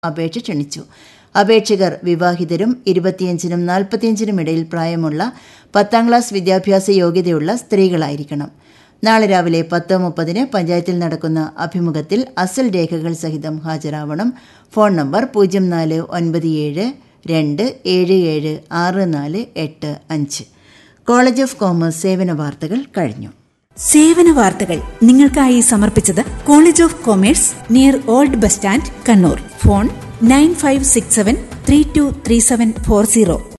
അപേക്ഷ ക്ഷണിച്ചു അപേക്ഷകർ വിവാഹിതരും ഇരുപത്തിയഞ്ചിനും നാൽപ്പത്തിയഞ്ചിനും ഇടയിൽ പ്രായമുള്ള പത്താം ക്ലാസ് വിദ്യാഭ്യാസ യോഗ്യതയുള്ള സ്ത്രീകളായിരിക്കണം നാളെ രാവിലെ പത്ത് മുപ്പതിന് പഞ്ചായത്തിൽ നടക്കുന്ന അഭിമുഖത്തിൽ അസൽ രേഖകൾ സഹിതം ഹാജരാവണം ഫോൺ നമ്പർ പൂജ്യം നാല് ഒൻപത് ഏഴ് രണ്ട് ഏഴ് ഏഴ് ആറ് നാല് എട്ട് അഞ്ച് കോളേജ് ഓഫ് കോമേഴ്സ് സേവന വാർത്തകൾ കഴിഞ്ഞു സേവന വാർത്തകൾ നിങ്ങൾക്കായി സമർപ്പിച്ചത് college of commerce near old bus stand Kannur phone nine five six seven three two three seven four zero